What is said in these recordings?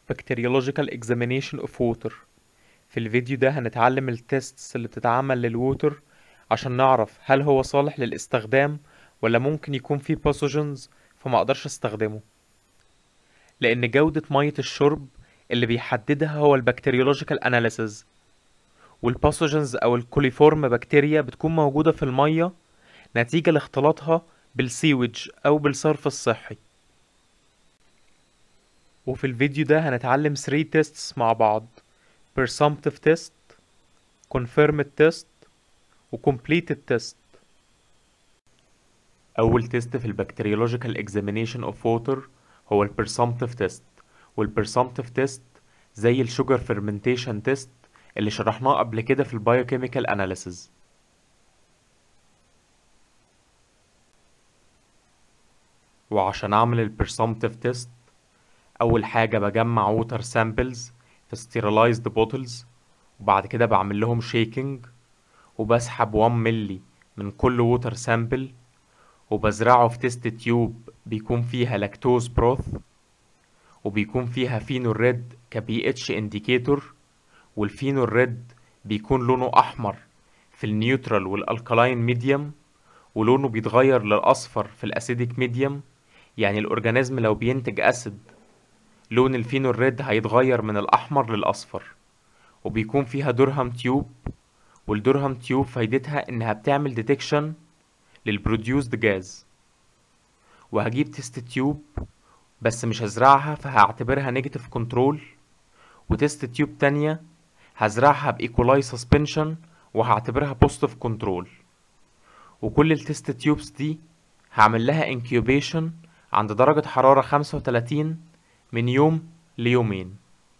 Bacteriological Examination of Water في الفيديو ده هنتعلم التيستس اللي بتتعمل للووتر عشان نعرف هل هو صالح للاستخدام ولا ممكن يكون فيه باثوجنز فما اقدرش استخدمه لان جودة مية الشرب اللي بيحددها هو البكتيريولوجيكال اناليسز والباثوجنز او الكوليفورم بكتيريا بتكون موجودة في المية نتيجة لاختلاطها بالسيوج او بالصرف الصحي وفي الفيديو ده هنتعلم 3 tests مع بعض presumptive test confirmed test و completed test أول تيست في البكتيريولوجيكال examination of water هو ال presumptive test وال presumptive test زي ال sugar fermentation test اللي شرحناه قبل كده في ال biochemical analysis وعشان أعمل ال presumptive test أول حاجة بجمع water samples في sterilized bottles وبعد كده بعمل لهم shaking وبسحب 1 ملي من كل water sample وبزرعه في تيست تيوب بيكون فيها لاكتوز بروث وبيكون فيها فينول ريد كبي اتش انديكيتور والفينول ريد بيكون لونه احمر في النيوترال والالكالاين ميديوم ولونه بيتغير للاصفر في الاسيديك ميديوم يعني الاورجانيزم لو بينتج اسيد لون الفينول ريد هيتغير من الاحمر للاصفر وبيكون فيها درهم تيوب والدرهم تيوب فايدتها انها بتعمل ديتكشن للبروديوسد جاز وهجيب تيست تيوب بس مش هزرعها فهعتبرها نيجاتيف كنترول وتيست تيوب تانية هزرعها بإيكولاي سسبنشن وهعتبرها بوزيتيف كنترول وكل التيست تيوبس دي هعمل لها انكيوبيشن عند درجة حرارة خمسة وتلاتين من يوم ليومين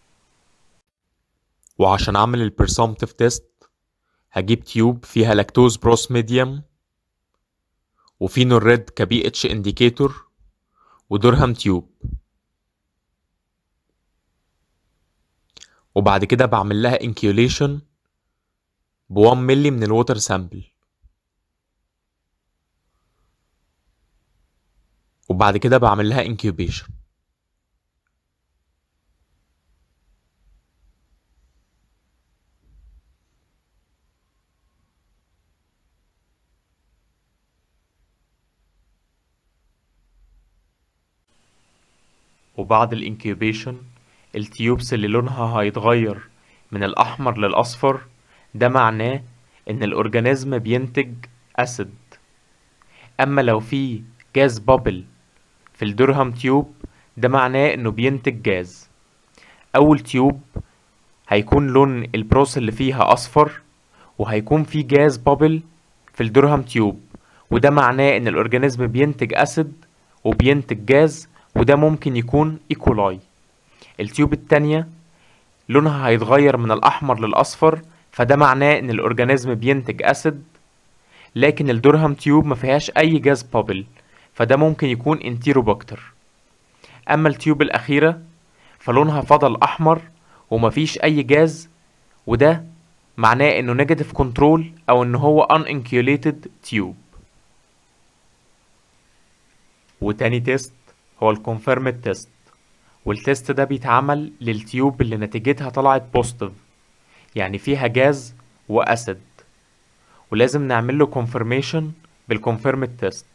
وعشان اعمل البرسومتيف تيست هجيب تيوب فيها لاكتوز بروس ميديوم وفينول ريد كبي اتش انديكيتور ودرهم تيوب وبعد كده بعمل لها انكيوليشن ب 1 ملي من الووتر سامبل وبعد كده بعمل لها انكيوبيشن وبعد الانكيوبيشن التيوبس اللي لونها هيتغير من الأحمر للأصفر ده معناه إن الأورجانيزم بينتج أسيد أما لو في جاز بابل في الدرهم تيوب ده معناه إنه بينتج جاز أول تيوب هيكون لون البروس اللي فيها أصفر وهيكون في جاز بابل في الدرهم تيوب وده معناه إن الأورجانيزم بينتج أسيد وبينتج جاز وده ممكن يكون ايكولاي التيوب التانية لونها هيتغير من الأحمر للأصفر فده معناه إن الأورجانيزم بينتج أسيد لكن الدرهم تيوب ما فيهاش أي جاز بابل فده ممكن يكون انتيروباكتر أما التيوب الأخيرة فلونها فضل أحمر ومفيش أي جاز وده معناه إنه نيجاتيف كنترول أو إن هو uninculated تيوب وتاني تيست هو الكونفيرمد تيست والتيست ده بيتعمل للتيوب اللي نتيجتها طلعت بوزيتيف يعني فيها جاز واسيد ولازم نعمل له كونفirmation بالكونفيرمد تيست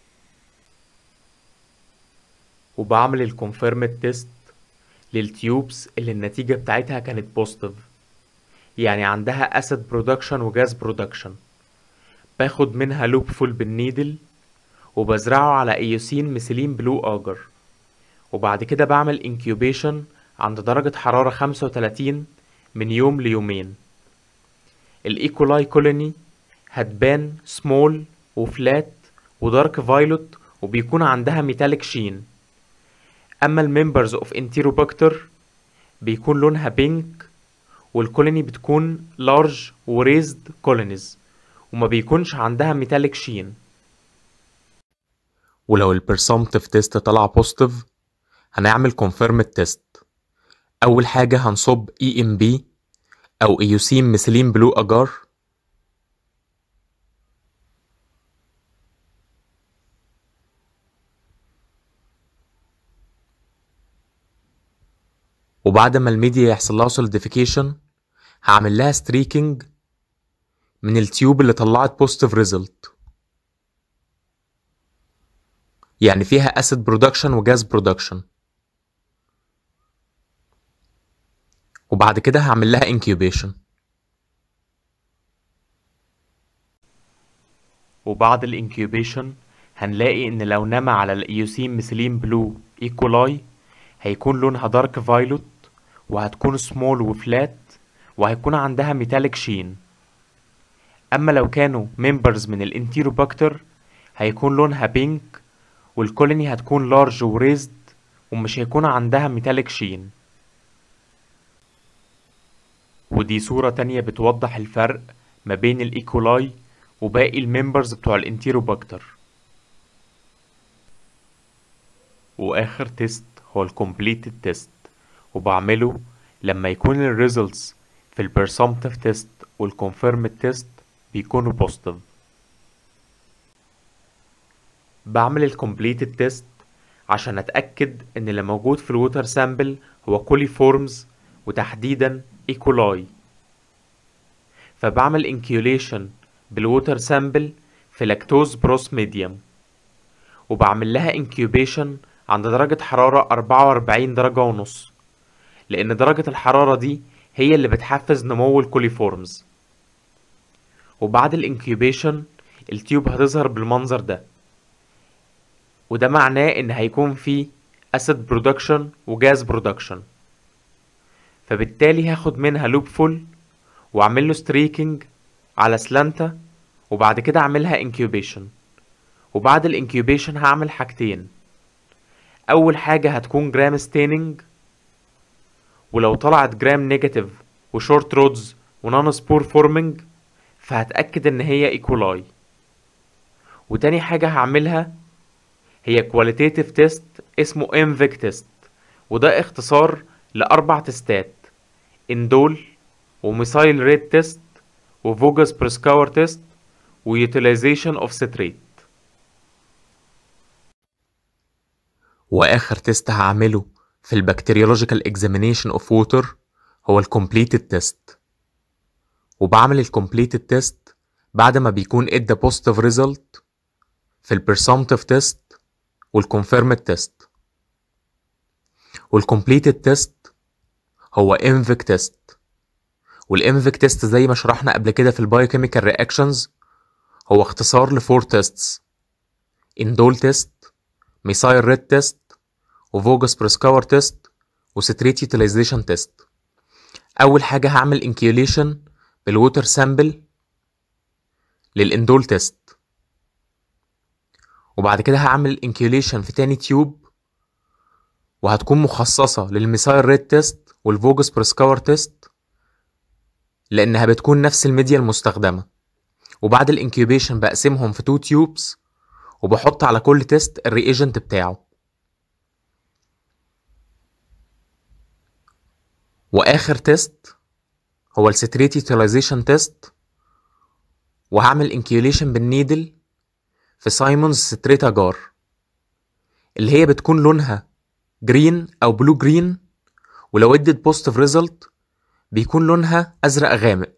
وبعمل الكونفيرمد تيست للتيوبس اللي النتيجة بتاعتها كانت بوزيتيف يعني عندها اسيد برودكشن وجاز برودكشن باخد منها لوب فول بالنيدل وبزرعه على ايوسين مثيلين بلو اجر وبعد كده بعمل انكيوبيشن عند درجة حرارة خمسة وتلاتين من يوم ليومين الايكولاي كولوني هتبان سمول وفلات ودارك فايلوت وبيكون عندها ميتاليك شين اما الممبرز اوف انتيروباكتر بيكون لونها بينك والكولوني بتكون لارج وريزد كولونيز وما بيكونش عندها ميتاليك شين ولو البرسومتيف تيست طلع بوزيتيف هنعمل كونفيرمد تيست اول حاجه هنصب اي ام بي او ايوسين مثيلين بلو اجار وبعد ما الميديا يحصل لها solidification هعمل لها streaking من التيوب اللي طلعت بوزيتيف ريزلت يعني فيها اسيد برودكشن وجاز برودكشن وبعد كده هعمل لها انكيوبيشن وبعد الانكيوبيشن هنلاقي ان لو نما على الايوسين مثيلين بلو ايكولاي هيكون لونها دارك فايلوت وهتكون سمول وفلات وهيكون عندها ميتاليك شين اما لو كانوا ممبرز من الانتيروباكتر هيكون لونها بينك والكولوني هتكون لارج وريزد ومش هيكون عندها ميتاليك شين ودي صورة تانية بتوضح الفرق ما بين الايكولاي وباقي الممبرز بتوع الانتيروباكتر واخر تيست هو الكومبليتد تيست وبعمله لما يكون الريزلتس في البرسومتيف تيست والكونفيرمد تيست بيكونوا بوزيتيف بعمل الكومبليتد تيست عشان اتاكد ان اللي موجود في الووتر سامبل هو كوليفورمز وتحديدا ايكولاي فبعمل انكيوليشن بالووتر سامبل في لاكتوز بروس ميديوم وبعمل لها انكيوبيشن عند درجة حرارة 44 درجة ونص لأن درجة الحرارة دي هي اللي بتحفز نمو الكوليفورمز وبعد الانكيوبيشن التيوب هتظهر بالمنظر ده وده معناه ان هيكون فيه اسيد برودكشن وجاز برودكشن فبالتالي هاخد منها لوب فول واعمل له ستريكنج على سلانتا وبعد كده اعملها انكيوبيشن وبعد الانكيوبيشن هعمل حاجتين اول حاجة هتكون جرام ستيننج ولو طلعت جرام نيجاتيف وشورت رودز ونون سبور فورمنج فهتأكد ان هي ايكولاي وتاني حاجة هعملها هي كواليتيتيف تيست اسمه انفيك تيست وده اختصار لأربع تيستات اندول وميسايل ريت تيست وفوجاس بريسكاور تيست ويوتيلايزيشن اوف ستريت واخر تيست هعمله في البكتيريولوجيكال اكزامينيشن اوف ووتر هو الكومبليتد تيست وبعمل الكومبليتد تيست بعد ما بيكون ادى بوزيتيف ريزلت في البرسومتيف تيست والكونفيرمد تيست والكومبليتد تيست هو انفيك تيست والانفيك تيست زي ما شرحنا قبل كده في البايوكيميكال رياكشنز هو اختصار لفور تيستس اندول تيست ميسايل ريد تيست وفوجاس بريسكاور تيست وستريت يوتيلايزيشن تيست اول حاجه هعمل انكيوليشن بالووتر سامبل للاندول تيست وبعد كده هعمل انكيوليشن في تاني تيوب وهتكون مخصصة للميسايل ريد تيست والفوجس بريسكاور تيست لأنها بتكون نفس الميديا المستخدمة وبعد الانكيوبيشن بقسمهم في تو تيوبس وبحط على كل تيست الرياجنت بتاعه واخر تيست هو الستريت يوتيلايزيشن تيست وهعمل انكيوليشن بالنيدل في سايمونز ستريتا جار اللي هي بتكون لونها جرين او بلو جرين ولو ادت بوزيتيف ريزلت بيكون لونها ازرق غامق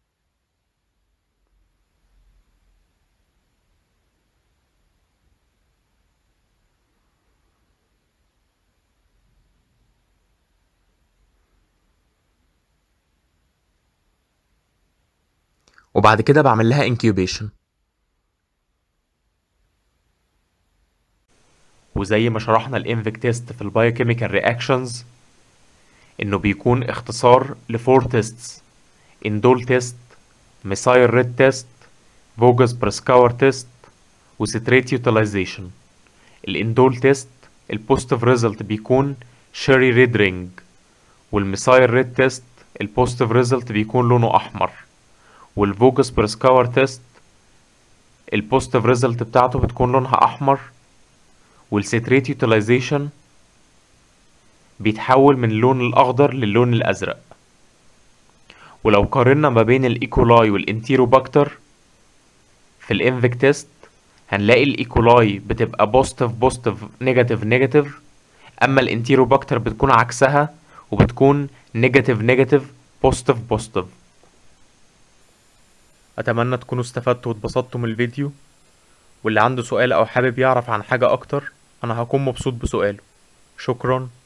وبعد كده بعمل لها انكيوبيشن وزي ما شرحنا الانفيك تيست في البايوكيميكال رياكشنز انه بيكون اختصار لفور تيستس اندول تيست ميسايل ريد تيست فوجاس بريسكاور تيست وستريت يوتيلايزيشن الاندول تيست البوزيتيف ريزلت بيكون شيري ريد رينج والميسايل ريد تيست البوزيتيف ريزلت بيكون لونه احمر والفوجس بريسكاور تيست البوزيتيف ريزلت بتاعته بتكون لونها احمر والستريت يوتيلايزيشن بيتحول من اللون الاخضر للون الازرق ولو قارنا ما بين الايكولاي والانتيروباكتر في الانفيك تيست هنلاقي الايكولاي بتبقى بوزيتيف بوزيتيف نيجاتيف نيجاتيف اما الانتيروباكتر بتكون عكسها وبتكون نيجاتيف نيجاتيف بوزيتيف بوزيتيف اتمنى تكونوا استفدتوا واتبسطتوا من الفيديو واللي عنده سؤال او حابب يعرف عن حاجة اكتر انا هكون مبسوط بسؤاله شكرا